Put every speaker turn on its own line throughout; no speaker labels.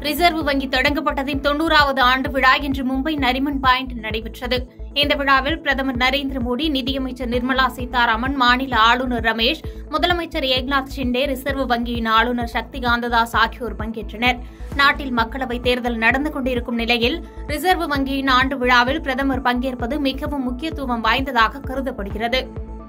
reserve வங்கி தொடங்கப்பட்டதின் தொன்னூறாவது ஆண்டு விழா இன்று மும்பை நரிமன் பாயிண்ட் நடைபெற்றது இந்த விழாவில் பிரதமர் நரேந்திர மோடி நிதியமைச்சர் நிர்மலா சீதாராமன் மாநில ஆளுநர் ரமேஷ் முதலமைச்சர் ஏக்நாத் ஷிண்டே ரிசர்வ் வங்கியின் ஆளுநர் சக்தி காந்ததாஸ் ஆகியோர் பங்கேற்றனர் நாட்டில் மக்களவைத் தேர்தல் நடந்து கொண்டிருக்கும் நிலையில் ரிசர்வ் வங்கியின் ஆண்டு விழாவில் பிரதமர் பங்கேற்பது மிகவும் முக்கியத்துவம் வாய்ந்ததாக கருதப்படுகிறது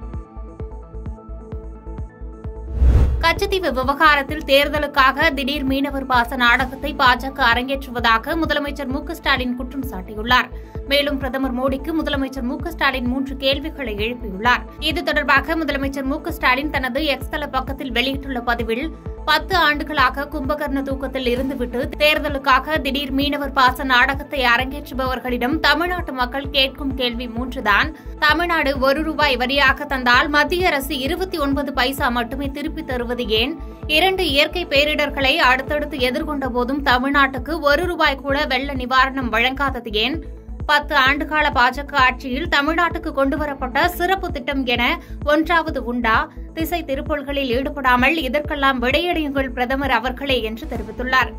கச்சத்தீவு விவகாரத்தில் தேர்தலுக்காக திடீர் மீனவர் பாச நாடகத்தை பாஜக அரங்கேற்றுவதாக முதலமைச்சர் மு க ஸ்டாலின் குற்றம் சாட்டியுள்ளார் மேலும் பிரதமர் மோடிக்கு முதலமைச்சர் மு க ஸ்டாலின் மூன்று கேள்விகளை எழுப்பியுள்ளார் இது தொடர்பாக முதலமைச்சர் மு க ஸ்டாலின் தனது எக்ஸ் தள பக்கத்தில் வெளியிட்டுள்ள பதிவில் பத்து ஆண்டுகளாக கும்பகர்ண தூக்கத்தில் இருந்துவிட்டு தேர்தலுக்காக திடீர் மீனவர் பாச நாடகத்தை அரங்கேற்றுபவர்களிடம் தமிழ்நாட்டு மக்கள் கேட்கும் கேள்வி மூன்றுதான் தமிழ்நாடு ஒரு ரூபாய் வரியாக தந்தால் மத்திய அரசு இருபத்தி ஒன்பது பைசா மட்டுமே திருப்பித் தருவது ஏன் இரண்டு இயற்கை பேரிடர்களை அடுத்தடுத்து எதிர்கொண்ட போதும் தமிழ்நாட்டுக்கு ஒரு ரூபாய் கூட வெள்ள நிவாரணம் வழங்காதது ஏன் பத்து ஆண்டுகால பாஜக ஆட்சியில் தமிழ்நாட்டுக்கு கொண்டுவரப்பட்ட சிறப்பு திட்டம் என ஒன்றாவது உண்டா திசை திருப்பல்களில் ஈடுபடாமல் இதற்கெல்லாம் விடையடையுங்கள் பிரதமர் அவர்களே என்று தெரிவித்துள்ளார்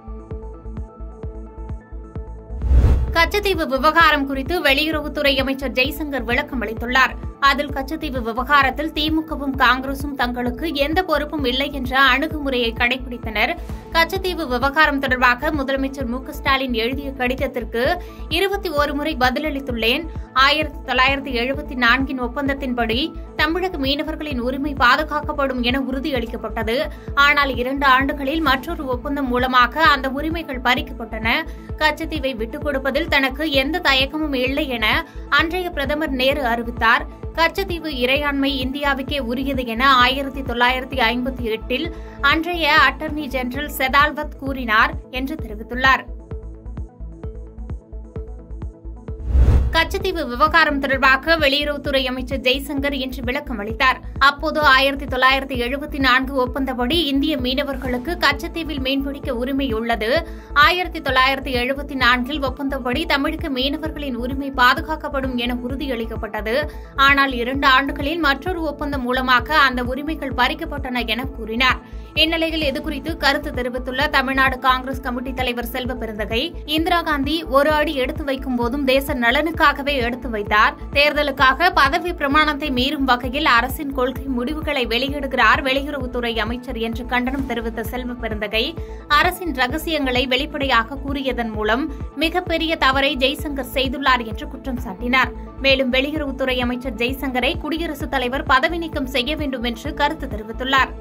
கச்சத்தீவு விவகாரம் குறித்து வெளியுறவுத்துறை அமைச்சர் ஜெய்சங்கர் விளக்கம் அளித்துள்ளார் அதில் கச்சத்தீவு விவகாரத்தில் திமுகவும் காங்கிரசும் தங்களுக்கு எந்த பொறுப்பும் இல்லை என்ற அணுகுமுறையை கடைபிடித்தனர் கச்சத்தீவு விவகாரம் தொடர்பாக முதலமைச்சர் மு க ஸ்டாலின் எழுதிய கடிதத்திற்கு இருபத்தி ஒரு முறை பதிலளித்துள்ளேன் ஆயிரத்தி தொள்ளாயிரத்தி எழுபத்தி நான்கின் ஒப்பந்தத்தின்படி தமிழக மீனவர்களின் உரிமை பாதுகாக்கப்படும் என உறுதியளிக்கப்பட்டது ஆனால் இரண்டு ஆண்டுகளில் மற்றொரு ஒப்பந்தம் மூலமாக அந்த உரிமைகள் பறிக்கப்பட்டன கச்சத்தீவை விட்டுக் கொடுப்பதில் தனக்கு எந்த தயக்கமும் இல்லை என அன்றைய பிரதமர் நேரு அறிவித்தார் கச்சத்தீவு இறையாண்மை இந்தியாவுக்கே உரியது என ஆயிரத்தி தொள்ளாயிரத்தி ஐம்பத்தி எட்டில் அன்றைய அட்டர்னி ஜெனரல் செதால்வத் கூறினார் என்று தெரிவித்துள்ளார் கச்சத்தீவு விவகாரம் தொடர்பாக வெளியுறவுத்துறை அமைச்சர் ஜெய்சங்கர் இன்று விளக்கம் அளித்தார் அப்போது ஆயிரத்தி தொள்ளாயிரத்தி எழுபத்தி நான்கு ஒப்பந்தப்படி இந்திய மீனவர்களுக்கு கச்சத்தீவில் மீன்பிடிக்க உரிமை உள்ளது ஆயிரத்தி தொள்ளாயிரத்தி எழுபத்தி நான்கில் ஒப்பந்தப்படி தமிழக மீனவர்களின் உரிமை பாதுகாக்கப்படும் என உறுதியளிக்கப்பட்டது ஆனால் இரண்டு ஆண்டுகளில் மற்றொரு ஒப்பந்தம் மூலமாக அந்த உரிமைகள் பறிக்கப்பட்டன என கூறினார் இந்நிலையில் இதுகுறித்து கருத்து தெரிவித்துள்ள தமிழ்நாடு காங்கிரஸ் கமிட்டி தலைவர் செல்வ பெருந்தகை இந்திரா காந்தி ஒரு அடி எடுத்து வைக்கும் போதும் தேச நலனுக்காகவே எடுத்து வைத்தார் தேர்தலுக்காக பதவி பிரமாணத்தை மீறும் வகையில் அரசின் கொள்கை முடிவுகளை வெளியிடுகிறார் வெளியுறவுத்துறை அமைச்சர் என்று கண்டனம் தெரிவித்த செல்வ பெருந்தகை அரசின் ரகசியங்களை வெளிப்படையாக கூறியதன் மூலம் மிகப்பெரிய தவறை ஜெய்சங்கர் செய்துள்ளார் என்று குற்றம் சாட்டினார் மேலும் வெளியுறவுத்துறை அமைச்சர் ஜெய்சங்கரை குடியரசுத் தலைவர் பதவி நீக்கம் செய்ய வேண்டும் என்று கருத்து தெரிவித்துள்ளார்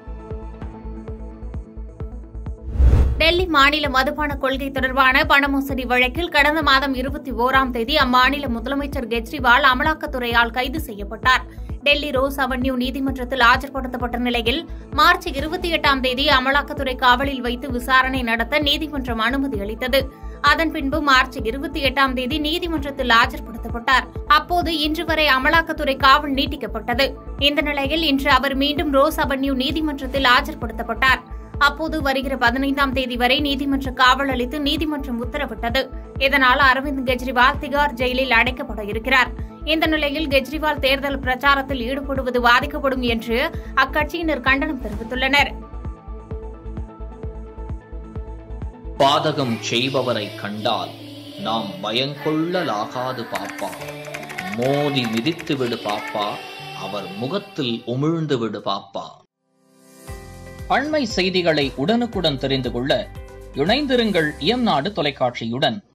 டெல்லி மாநில மதுபான கொள்கை தொடர்பான பண மோசடி வழக்கில் கடந்த மாதம் இருபத்தி ஓராம் தேதி அம்மாநில முதலமைச்சர் கெஜ்ரிவால் அமலாக்கத்துறையால் கைது செய்யப்பட்டார் டெல்லி ரோஸ் அவென்யூ நீதிமன்றத்தில் ஆஜர்படுத்தப்பட்ட நிலையில் மார்ச் இருபத்தி எட்டாம் தேதி அமலாக்கத்துறை காவலில் வைத்து விசாரணை நடத்த நீதிமன்றம் அனுமதி அளித்தது அதன் பின்பு மார்ச் இருபத்தி எட்டாம் தேதி நீதிமன்றத்தில் ஆஜர்படுத்தப்பட்டார் அப்போது இன்று வரை அமலாக்கத்துறை காவல் நீட்டிக்கப்பட்டது இந்த நிலையில் இன்று அவர் மீண்டும் ரோஸ் அவென்யூ நீதிமன்றத்தில் ஆஜர்படுத்தப்பட்டார் அப்போது வருகிற பதினைந்தாம் தேதி வரை நீதிமன்ற காவல் அளித்து நீதிமன்றம் உத்தரவிட்டது இதனால் அரவிந்த் கெஜ்ரிவால் திகார் ஜெயிலில் அடைக்கப்பட இருக்கிறார் இந்த நிலையில் கெஜ்ரிவால் தேர்தல் பிரச்சாரத்தில் ஈடுபடுவது பாதிக்கப்படும் என்று அக்கட்சியினர் கண்டனம் தெரிவித்துள்ளனர்
பாதகம் செய்பவரை கண்டால் நாம் பயங்கொள்ளலாகாது பாப்பா மோதி மிதித்து விடு பாப்பா அவர் முகத்தில் உமிழ்ந்து விடு பாப்பா அண்மை செய்திகளை உடனுக்குடன் தெரிந்து கொள்ள இணைந்திருங்கள் இயம்நாடு தொலைக்காட்சியுடன்